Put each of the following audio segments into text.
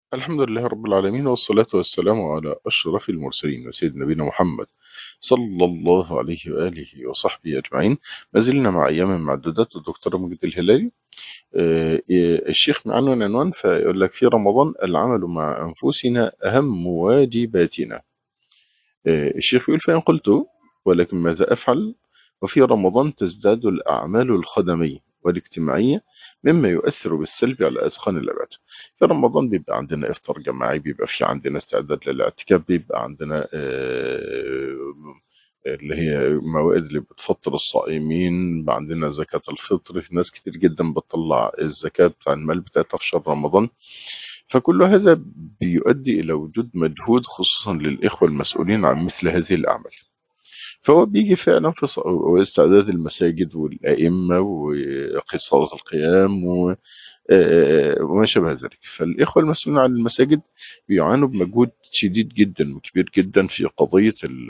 الحمد لله رب العالمين والصلاة والسلام على أشرف المرسلين سيدنا نبينا محمد صلى الله عليه وآله وصحبه أجمعين ما زلنا مع أيام معدودات الدكتور مجد الهلالي آه، آه، الشيخ معنون عنوان فيقول لك في رمضان العمل مع أنفسنا أهم واجباتنا آه، الشيخ يقول فإن قلت ولكن ماذا أفعل وفي رمضان تزداد الأعمال الخدمية والاجتماعية مما يؤثر بالسلب على أتقان العباد في رمضان بيبقى عندنا إفطار جماعي بيبقى في عندنا استعداد للاعتكاف بيبقى عندنا آه، اللي هي موائد اللي بتفطر الصائمين بيبقى عندنا زكاة الفطر في ناس كتير جدا بتطلع الزكاة بتاع المال بتاعتها في شهر رمضان فكل هذا بيؤدي إلى وجود مجهود خصوصا للإخوة المسؤولين عن مثل هذه الأعمال فهو بيجي فعلا في ص- واستعداد المساجد والأئمة وصلاة القيام و آه، وما شابه ذلك فالإخوة المسؤولين عن المساجد بيعانوا بمجهود شديد جدا وكبير جدا في قضية ال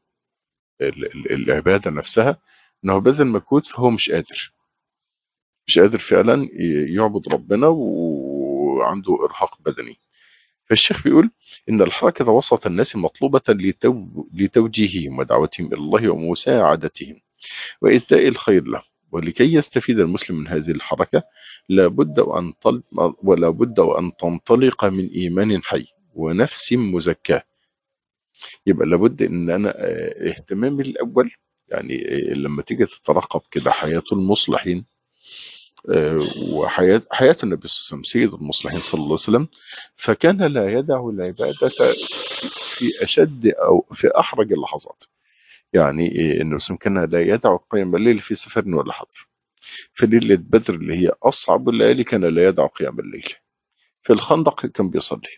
ال ال العبادة نفسها إنه بذل مجهود فهو مش قادر مش قادر فعلا ي- يعبد ربنا وعنده إرهاق بدني فالشيخ بيقول إن الحركة وسط الناس مطلوبة لتو... لتوجيههم ودعوتهم إلى الله ومساعدتهم وإسداء الخير له ولكي يستفيد المسلم من هذه الحركة لابد وأن طل... ولا بد وأن تنطلق من إيمان حي ونفس مزكاة يبقى لابد إن أنا آه، اهتمامي الأول يعني آه، لما تيجي تترقب كده حياة المصلحين آه، وحياة حياة النبي صلى الله عليه وسلم سيد المصلحين صلى الله عليه وسلم فكان لا يدع العبادة في أشد أو في أحرج اللحظات يعني إيه، إنه وسلم كان لا يدع قيام الليل في سفر ولا حضر في ليلة بدر اللي هي أصعب الليالي كان لا يدع قيام الليل في الخندق كان بيصلي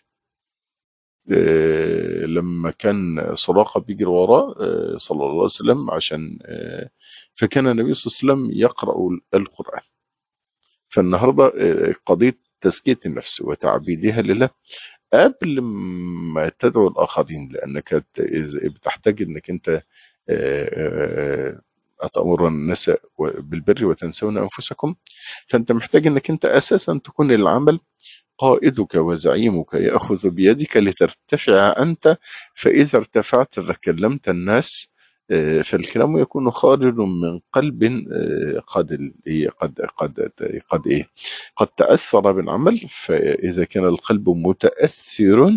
إيه، لما كان سراقة بيجري وراه إيه، صلى الله عليه وسلم عشان إيه، فكان النبي صلى الله عليه وسلم يقرأ القرآن فالنهارده إيه، قضية تزكية النفس وتعبيدها لله قبل ما تدعو الآخرين لأنك ت- إذا بتحتاج إنك أنت آه، آه، أتأمر الناس بالبر وتنسون أنفسكم فأنت محتاج إنك أنت أساسا تكون العمل قائدك وزعيمك يأخذ بيدك لترتفع أنت فإذا ارتفعت تكلمت الناس آه، فالكلام يكون خارج من قلب آه، قد ال- قد قد قد ايه قد تأثر بالعمل فإذا كان القلب متأثر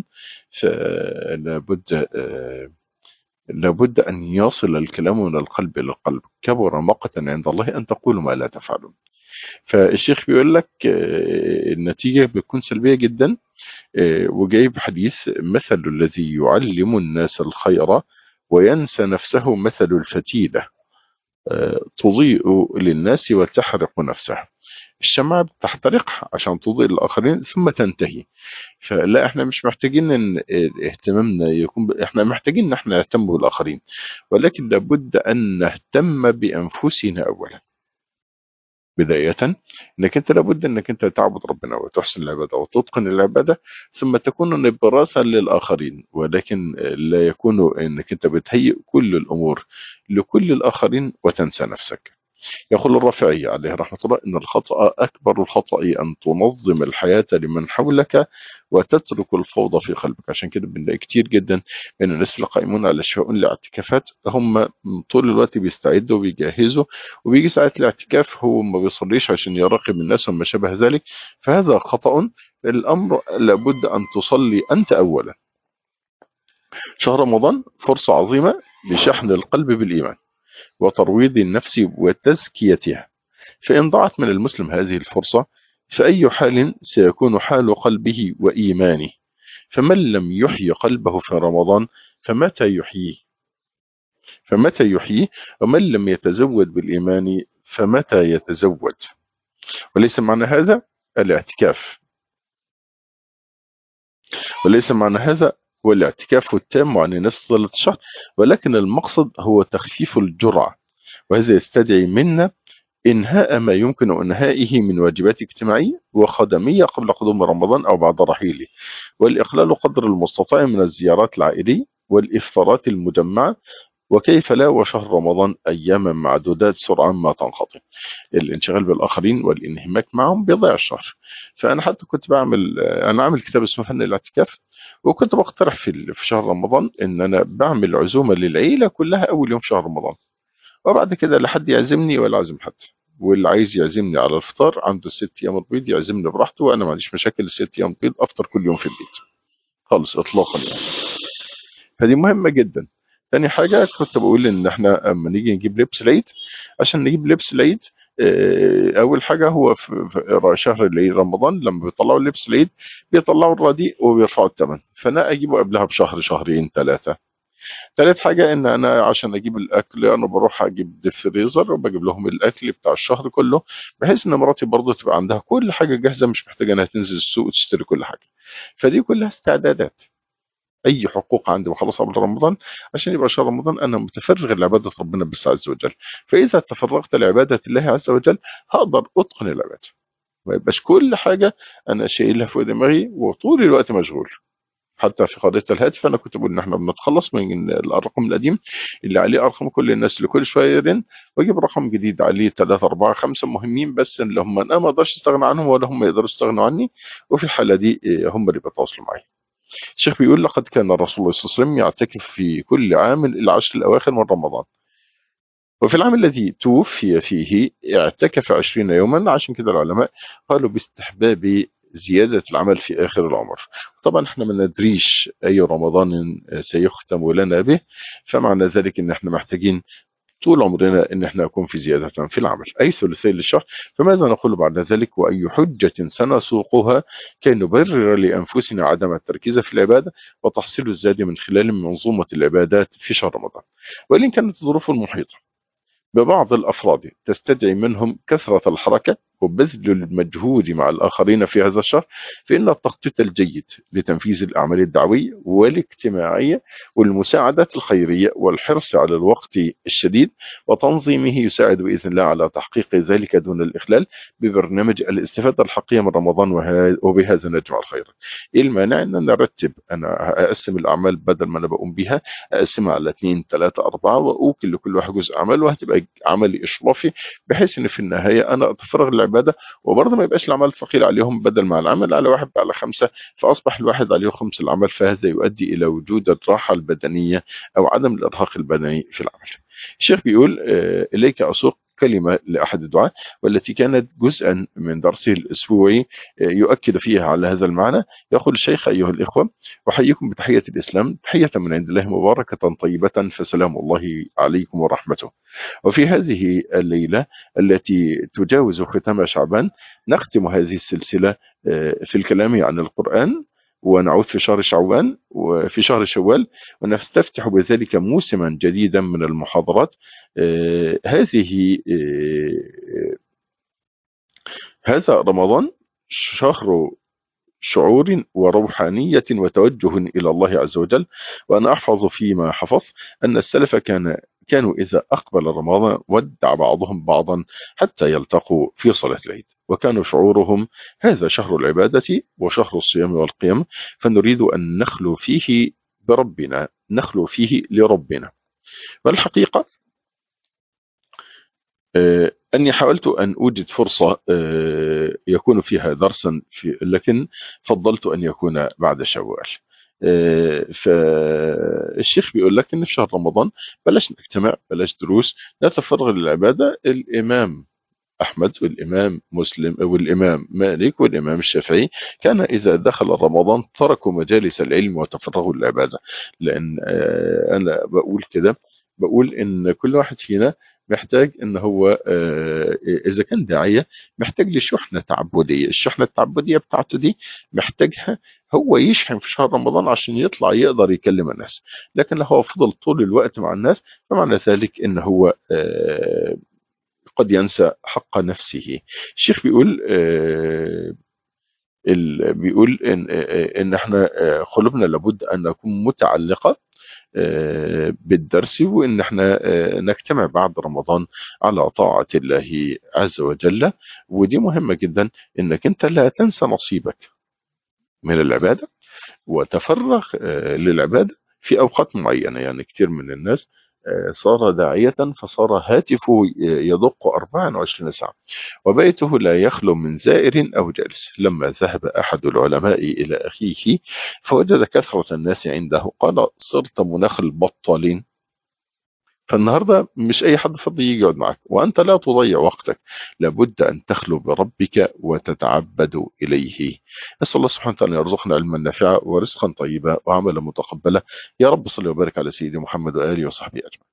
فلا بد آه، لابد أن يصل الكلام من القلب إلى القلب كبر مقتا عند الله أن تقولوا ما لا تفعلون فالشيخ بيقول لك آه، النتيجة بتكون سلبية جدا آه، وجايب حديث مثل الذي يعلم الناس الخير وينسى نفسه مثل الفتيلة آه، تضيء للناس وتحرق نفسها الشمعة بتحترق عشان تضيء للآخرين ثم تنتهي فلا احنا مش محتاجين ان اهتمامنا يكون ب... احنا محتاجين ان احنا نهتم بالآخرين ولكن لابد أن نهتم بأنفسنا أولا بداية انك انت لابد انك انت تعبد ربنا وتحسن العبادة وتتقن العبادة ثم تكون نبراسا للآخرين ولكن لا يكون انك انت بتهيئ كل الأمور لكل الآخرين وتنسى نفسك يقول الرافعي عليه رحمة الله إن الخطأ أكبر الخطأ أن تنظم الحياة لمن حولك وتترك الفوضى في قلبك عشان كده بنلاقي كتير جدا من الناس اللي قائمون على شؤون الاعتكافات هم طول الوقت بيستعدوا وبيجهزوا وبيجي ساعة الاعتكاف هو ما بيصليش عشان يراقب الناس وما شابه ذلك فهذا خطأ الأمر لابد أن تصلي أنت أولا شهر رمضان فرصة عظيمة لشحن القلب بالإيمان وترويض النفس وتزكيتها فإن ضاعت من المسلم هذه الفرصة فأي حال سيكون حال قلبه وإيمانه فمن لم يحيي قلبه في رمضان فمتى يحييه فمتى يحييه ومن لم يتزود بالإيمان فمتى يتزود وليس معنى هذا الاعتكاف وليس معنى هذا هو الاعتكاف التام عن الناس طيلة الشهر ولكن المقصد هو تخفيف الجرعة وهذا يستدعي منا إنهاء ما يمكن إنهائه من واجبات اجتماعية وخدمية قبل قدوم رمضان أو بعد رحيله والإقلال قدر المستطاع من الزيارات العائلية والإفطارات المجمعة وكيف لا وشهر رمضان أياما معدودات سرعان ما تنقضي الانشغال بالآخرين والانهماك معهم بيضيع الشهر فأنا حتى كنت بعمل أنا عامل كتاب اسمه فن الاعتكاف وكنت بقترح في في شهر رمضان ان انا بعمل عزومه للعيله كلها اول يوم شهر رمضان وبعد كده لا حد يعزمني ولا اعزم حد واللي عايز يعزمني على الفطار عنده الست ايام البيض يعزمني براحته وانا ما عنديش مشاكل الست ايام البيض افطر كل يوم في البيت خالص اطلاقا يعني فدي مهمه جدا تاني حاجه كنت بقول ان احنا اما نيجي نجيب لبس العيد عشان نجيب لبس العيد آه، اول حاجه هو في في شهر العيد رمضان لما بيطلعوا لبس العيد بيطلعوا الرديء وبيرفعوا الثمن فانا اجيبه قبلها بشهر شهرين ثلاثه ثالث حاجة إن أنا عشان أجيب الأكل أنا بروح أجيب ديب فريزر وبجيب لهم الأكل بتاع الشهر كله بحيث إن مراتي برضه تبقى عندها كل حاجة جاهزة مش محتاجة إنها تنزل السوق وتشتري كل حاجة فدي كلها استعدادات أي حقوق عندي بخلصها قبل رمضان عشان يبقى شهر رمضان أنا متفرغ لعبادة ربنا بس عز وجل فإذا تفرغت لعبادة الله عز وجل هقدر أتقن العبادة ما يبقاش كل حاجة أنا شايلها فوق دماغي وطول الوقت مشغول حتى في قضيه الهاتف انا كنت بقول ان احنا بنتخلص من الرقم القديم اللي عليه ارقام كل الناس اللي كل شويه يرن واجيب رقم جديد عليه ثلاثة أربعة خمسة مهمين بس اللي هم انا ما اقدرش استغنى عنهم ولا هم يقدروا يستغنوا عني وفي الحاله دي إيه، هم اللي بيتواصلوا معي. الشيخ بيقول لقد كان الرسول صلى الله عليه وسلم يعتكف في كل عام العشر الاواخر من رمضان. وفي العام الذي توفي فيه اعتكف عشرين يوما عشان كده العلماء قالوا باستحباب زيادة العمل في آخر العمر طبعا احنا ما ندريش أي رمضان سيختم لنا به فمعنى ذلك ان احنا محتاجين طول عمرنا ان احنا نكون في زيادة في العمل اي ثلثين للشهر فماذا نقول بعد ذلك واي حجة سنسوقها كي نبرر لانفسنا عدم التركيز في العبادة وتحصيل الزاد من خلال منظومة العبادات في شهر رمضان وإن كانت الظروف المحيطة ببعض الأفراد تستدعي منهم كثرة الحركة وبذل المجهود مع الآخرين في هذا الشهر فإن التخطيط الجيد لتنفيذ الأعمال الدعوية والاجتماعية والمساعدات الخيرية والحرص على الوقت الشديد وتنظيمه يساعد بإذن الله على تحقيق ذلك دون الإخلال ببرنامج الاستفادة الحقيقية من رمضان وه- وبهذا نجمع الخير إيه المانع أن أنا أرتب أنا أقسم الأعمال بدل ما أنا بقوم بها أقسمها على اثنين ثلاثة أربعة وأوكل لكل واحد جزء عمل وهتبقى عملي إشرافي بحيث إن في النهاية أنا أتفرغ للعبادة وبرضه ما يبقاش العمل ثقيل عليهم بدل ما العمل على واحد على خمسة فأصبح الواحد عليه خمس العمل فهذا يؤدي إلى وجود الراحة البدنية أو عدم الإرهاق البدني في العمل الشيخ بيقول آه، إليك أسوق كلمة لأحد الدعاة والتي كانت جزءا من درسه الأسبوعي آه، يؤكد فيها على هذا المعنى يقول الشيخ أيها الإخوة أحييكم بتحية الإسلام تحية من عند الله مباركة طيبة فسلام الله عليكم ورحمته وفي هذه الليلة التي تجاوز ختام شعبان نختم هذه السلسلة آه، في الكلام عن القرآن ونعود في شهر شعبان وفي شهر شوال ونستفتح بذلك موسما جديدا من المحاضرات آه، هذه آه، هذا رمضان شهر شعور وروحانية وتوجه إلى الله عز وجل وأنا أحفظ فيما حفظ أن السلف كان كانوا إذا أقبل رمضان ودع بعضهم بعضا حتى يلتقوا في صلاة العيد وكانوا شعورهم هذا شهر العبادة وشهر الصيام والقيام فنريد أن نخلو فيه بربنا نخلو فيه لربنا والحقيقة آه، أني حاولت أن أوجد فرصة آه، يكون فيها درسا في لكن فضلت أن يكون بعد شوال آه، فالشيخ بيقول لك ان في شهر رمضان بلاش نجتمع بلاش دروس نتفرغ للعباده الامام احمد والامام مسلم والامام مالك والامام الشافعي كان اذا دخل رمضان تركوا مجالس العلم وتفرغوا للعباده لان آه، انا بقول كده بقول ان كل واحد فينا محتاج ان هو آه، اذا كان داعيه محتاج لشحنه تعبديه الشحنه التعبديه بتاعته دي محتاجها هو يشحن في شهر رمضان عشان يطلع يقدر يكلم الناس لكن لو هو فضل طول الوقت مع الناس فمعنى ذلك ان هو آه، قد ينسى حق نفسه الشيخ بيقول آه، ال- بيقول ان آه، ان احنا آه، قلوبنا لابد ان نكون متعلقه آه، بالدرس وان احنا آه، نجتمع بعد رمضان على طاعه الله عز وجل ودي مهمه جدا انك انت لا تنسى نصيبك من العباده وتفرغ آه، للعباده في اوقات معينه يعني كتير من الناس صار داعية فصار هاتفه يدق 24 ساعة وبيته لا يخلو من زائر أو جالس لما ذهب أحد العلماء إلى أخيه فوجد كثرة الناس عنده قال صرت مناخ البطالين فالنهاردة مش أي حد فضي يجي يقعد معك وأنت لا تضيع وقتك لابد أن تخلو بربك وتتعبد إليه نسأل الله سبحانه وتعالى يرزقنا علما نافعا ورزقا طيبا وعملا متقبلا يا رب صل وبارك على سيدي محمد وآله وصحبه أجمعين